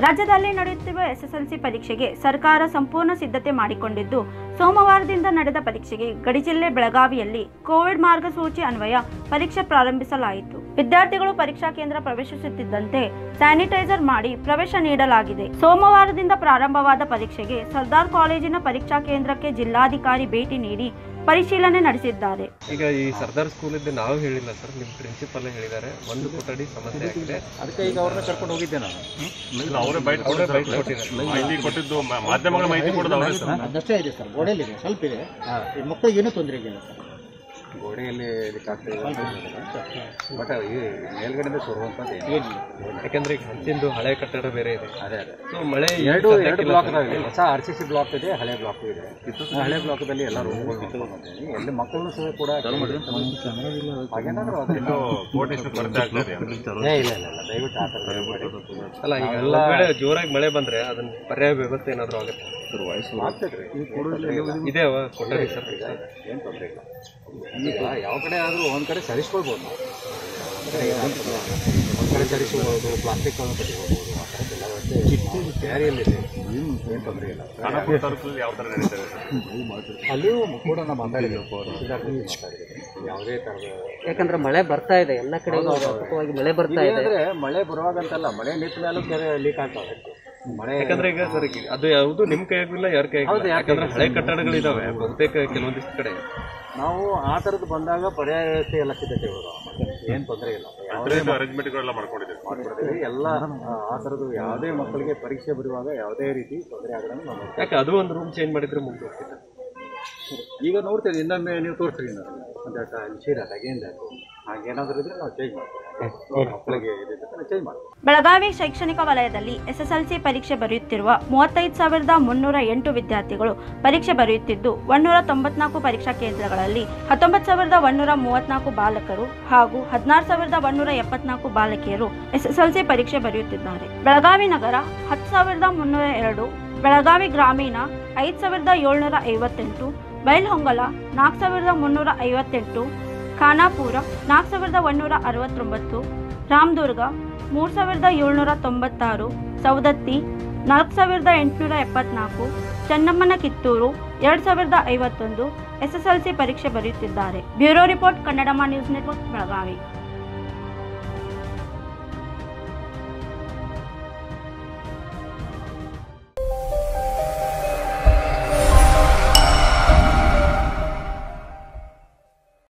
ರಾಜ್ಯದಲ್ಲಿ ನಡೆಯುತ್ತಿರುವ ಎಸ್ಎಸ್ಎಲ್ಸಿ ಪರೀಕ್ಷೆಗೆ ಸರ್ಕಾರ ಸಂಪೂರ್ಣ ಸಿದ್ಧತೆ ಮಾಡಿಕೊಂಡಿದ್ದು ಸೋಮವಾರದಿಂದ ನಡೆದ ಪರೀಕ್ಷೆಗೆ ಗಡಿ ಜಿಲ್ಲೆ ಬೆಳಗಾವಿಯಲ್ಲಿ ಕೋವಿಡ್ ಮಾರ್ಗಸೂಚಿ ಅನ್ವಯ ಪರೀಕ್ಷೆ ಪ್ರಾರಂಭಿಸಲಾಯಿತು ವಿದ್ಯಾರ್ಥಿಗಳು ಪರೀಕ್ಷಾ ಕೇಂದ್ರ ಪ್ರವೇಶಿಸುತ್ತಿದ್ದಂತೆ ಸ್ಯಾನಿಟೈಸರ್ ಮಾಡಿ ಪ್ರವೇಶ ನೀಡಲಾಗಿದೆ ಸೋಮವಾರದಿಂದ ಪ್ರಾರಂಭವಾದ ಪರೀಕ್ಷೆಗೆ ಸರ್ದಾರ್ ಕಾಲೇಜಿನ ಪರೀಕ್ಷಾ ಕೇಂದ್ರಕ್ಕೆ ಜಿಲ್ಲಾಧಿಕಾರಿ ಭೇಟಿ ನೀಡಿ ಪರಿಶೀಲನೆ ನಡೆಸಿದ್ದಾರೆ ಈಗ ಈ ಸರ್ದಾರ್ ಸ್ಕೂಲಿದ್ದು ನಾವು ಹೇಳಿಲ್ಲ ಸರ್ ನಿಮ್ಮ ಪ್ರಿನ್ಸಿಪಲ್ ಹೇಳಿದ್ದಾರೆ ಒಂದು ಕೊಠಡಿ ಸಮಸ್ಯೆ ಆಗಿದೆ ಅದಕ್ಕೆ ಈಗ ಅವ್ರನ್ನ ಕರ್ಕೊಂಡು ಹೋಗಿದ್ದೆ ನಾನು ಇಲ್ಲ ಅವರೇ ಬೈಟ್ ಅವರೇ ಬೈಕ್ ಕೊಟ್ಟಿದ್ದಾರೆ ಮಾಹಿತಿ ಕೊಟ್ಟಿದ್ದು ಮ- ಮಾಧ್ಯಮಗಳ ಮಾಹಿತಿ ಕೊಡೋದು ಅವರೇ ಸರ್ ಅದಷ್ಟೇ ಇದೆ ಸರ್ ಗೋಡೆಯಲ್ಲಿದೆ ಸ್ವಲ್ಪ ಇದೆ ಈ ಮಕ್ಕಳಿಗೆ ಏನೂ ತೊಂದರೆ ಇಲ್ಲ ಸರ್ ಗೋಡೆಯಲ್ಲಿ ಇದಕ್ಕಾಗ್ತದೆ ಬಟ್ ಈ ಮೇಲ್ಗಡೆಯಿಂದ ಸುರುವಂಥದ್ದು ಏನಿಲ್ಲ ಯಾಕಂದ್ರೆ ಈಗ ಹಂಚಿಂದು ಹಳೆ ಕಟ್ಟಡ ಬೇರೆ ಇದೆ ಅದೇ ಅದೇ ಸೊ ಮಳೆ ಈಗ ಎರಡು ಎರಡು ಸದ್ಯಕ್ಕಿಲ್ಲ ಬ್ಲಾಕ್ ಸರ್. ಇದಾವೆ ಹೊಸ ಆರ್ ಸಿ ಸಿ ಬ್ಲಾಕ್ ಇದೆ ಹಳೆ ಬ್ಲಾಕ್ ಇದೆ ಹಳೆ ಬ್ಲಾಕ್ದಲ್ಲಿ ಎಲ್ಲ ರೂಮ್ಗಳು ಎಲ್ಲಿ ಮಕ್ಕಳನ್ನು ಸಹ ಕೂಡ ಹಾಗೇನಾದ್ರೂ ಅದು ಇನ್ನು ಕೋರ್ಟ್ ಎಷ್ಟು ಕೊರತೆ ಆಗ್ತದೆ ಏ, ಇಲ್ಲ ಇಲ್ಲ ಇಲ್ಲ ದಯವಿಟ್ಟು ಆ ಥರ ಮಾಡಿ ಅಲ್ಲ ಈಗ ಒಂದ್ ವೇಳೆ ಜೋರಾಗಿ ಮಳೆ ಬಂದ್ರೆ ಅದನ್ನ ಪರ್ಯಾಯ ವ್ಯವಸ್ಥೆ ಏನಾದ್ರು ಆಗುತ್ತೆ ಆಗ್ತದ್ರಿ ಇದೆ ಅವ ಕೊಠಡಿ ಸರ್ ಏನು ತೊಂದರೆ ಇಲ್ಲ ಈಗ ಯಾವ ಕಡೆ ಆದರೂ ಒಂದು ಕಡೆ ಸರಿಸ್ಕೊಳ್ಬೋದು ನಾವು ಒಂದು ಕಡೆ ಸರಿಸ್ಕೊಳ್ಬೋದು ಪ್ಲಾಸ್ಟಿಕ್ಗಳನ್ನು ಕಟ್ಕೊಳ್ಬೋದು ಆ ಥರದ್ದೆಲ್ಲ ವ್ಯವಸ್ಥೆ ಕ್ಯಾರಿಯಲ್ಲಿದೆ ಏನು ಏನು ತೊಂದರೆ ಇಲ್ಲ ಖಾನಾಪುರ ತಾಲೂಕಲ್ಲಿ ಯಾವ ಥರ ನಡೀತದೆ ಸರ್ ಅಲ್ಲಿಯೂ ಕೂಡ ನಾವು ಮಾತಾಡಿದ್ದೇವೆ ಸಿದ್ಧಾರ್ಥದಲ್ಲಿ ಮಾತಾಡಿದ್ದೇವೆ ಯಾವುದೇ ಥರದ ಯಾಕಂದ್ರೆ ಮಳೆ ಬರ್ತಾ ಇದೆ ಎಲ್ಲ ಕಡೆ ವ್ಯಾಪಕವಾಗಿ ಮಳೆ ಬರ್ತಾ ಇದೆ ಅಂದರೆ ಮಳೆ ಬರುವಾಗಂತಲ್ಲ ಮಳೆ ನಿಂತ ಮೇಲೂ ಕೆರೆ ಲೀಕ್ ಆಗ್ತವೆ ಮಳೆ ಯಾಕಂದ್ರೆ ಈಗ ಸರ್ ಈಗ ಅದು ಯಾವುದು ನಿಮ್ ಕೈಯಾಗಿಲ್ಲ ಯಾರ ಕೈಯಾಗಿಲ್ಲ ಯಾಕಂದ್ರೆ ಹಳೆ ಕಟ್ಟಡಗಳಿದಾವೆ ಬಹುತೇಕ ಕೆಲವೊಂದಿಷ್ಟು ಕಡೆ ನಾವು ಆ ಥರದ್ದು ಬಂದಾಗ ಪರ್ಯಾಯ ವ್ಯವಸ್ಥೆ ಎಲ್ಲ ಸಿದ್ಧತೆ ಏನು ತೊಂದರೆ ಇಲ್ಲ ಯಾವುದೇ ಅರೇಂಜ್ಮೆಂಟ್ಗಳೆಲ್ಲ ಮಾಡ್ಕೊಂಡಿದ್ದೀವಿ ಮಾಡ್ಕೊಡ್ತೀವಿ ಎಲ್ಲ ಆ, ಆ ಥರದ್ದು ಯಾವುದೇ ಮಕ್ಕಳಿಗೆ ಪರೀಕ್ಷೆ ಬರುವಾಗ ಯಾವುದೇ ರೀತಿ ತೊಂದರೆ ಆಗದಂಗೆ ನಾವು ನೋಡ್ತೀವಿ. ಯಾಕೆ ಅದು ಒಂದು ರೂಮ್ ಚೇಂಜ್ ಮಾಡಿದ್ರೆ ಮುಗಿದೋಗ್ತಿತ್ತು ಈಗ ನೋಡ್ತೀವಿ ಇನ್ನೊಮ್ಮೆ ನೀವು ತೋರಿಸ್ರಿ ನಾವು ಒಂದಷ್ಟು ಅನ್ಸಿರ ಅಗೇನ್ ಹಾಗೇನಾದರೂ ಇದ್ರೆ ನಾವು ಚೇಂಜ್ ಮಾಡ್ತೀವಿ ಮಕ್ಕಳಿಗೆ ಇದಿದ್ರೆ ಚೇಂಜ್ ಮಾಡ್ತೀವಿ ಬೆಳಗಾವಿ ಶೈಕ್ಷಣಿಕ ವಲಯದಲ್ಲಿ ಎಸ್ಎಸ್ಎಲ್ಸಿ ಪರೀಕ್ಷೆ ಬರೆಯುತ್ತಿರುವ ಮೂವತ್ತೈದು ಸಾವಿರದ ಮುನ್ನೂರ ಎಂಟು ವಿದ್ಯಾರ್ಥಿಗಳು ಪರೀಕ್ಷೆ ಬರೆಯುತ್ತಿದ್ದು ಒನ್ನೂರ ತೊಂಬತ್ನಾಲ್ಕು ಪರೀಕ್ಷಾ ಕೇಂದ್ರಗಳಲ್ಲಿ ಹತ್ತೊಂಬತ್ತು ಸಾವಿರದ ಒನ್ನೂರ ಮೂವತ್ನಾಲ್ಕು ಬಾಲಕರು ಹಾಗೂ ಹದಿನಾರು ಸಾವಿರದ ಒನ್ನೂರ ಎಪ್ಪತ್ನಾಲ್ಕು ಬಾಲಕಿಯರು ಎಸ್ಎಸ್ಎಲ್ಸಿ ಪರೀಕ್ಷೆ ಬರೆಯುತ್ತಿದ್ದಾರೆ ಬೆಳಗಾವಿ ನಗರ ಹತ್ತು ಸಾವಿರದ ಮುನ್ನೂರ ಎರಡು ಬೆಳಗಾವಿ ಗ್ರಾಮೀಣ ಐದು ಸಾವಿರದ ಏಳ್ನೂರ ಐವತ್ತೆಂಟು ಬೈಲ್ಹೊಂಗಲ ನಾಲ್ಕು ಸಾವಿರದ ಮುನ್ನೂರ ಐವತ್ತೆಂಟು ಖಾನಾಪುರ ನಾಲ್ಕು ಸಾವಿರದ ಒಂದೂರ ಅರವತ್ತೊಂಬತ್ತು ರಾಮದುರ್ಗ ಮೂರು ಸಾವಿರದ ಏಳ್ನೂರ ತೊಂಬತ್ತಾರು ಸವದತ್ತಿ ನಾಲ್ಕು ಸಾವಿರದ ಎಂಟುನೂರ ಎಪ್ಪತ್ನಾಲ್ಕು ಚೆನ್ನಮ್ಮನ ಕಿತ್ತೂರು ಎರಡು ಸಾವಿರದ ಐವತ್ತೊಂದು ಎಸ್ಎಸ್ಎಲ್ಸಿ ಪರೀಕ್ಷೆ ಬರೆಯುತ್ತಿದ್ದಾರೆ ಬ್ಯೂರೋ ರಿಪೋರ್ಟ್ ಕನ್ನಡಮ ನ್ಯೂಸ್ ನೆಟ್ವರ್ಕ್ ಬೆಳಗಾವಿ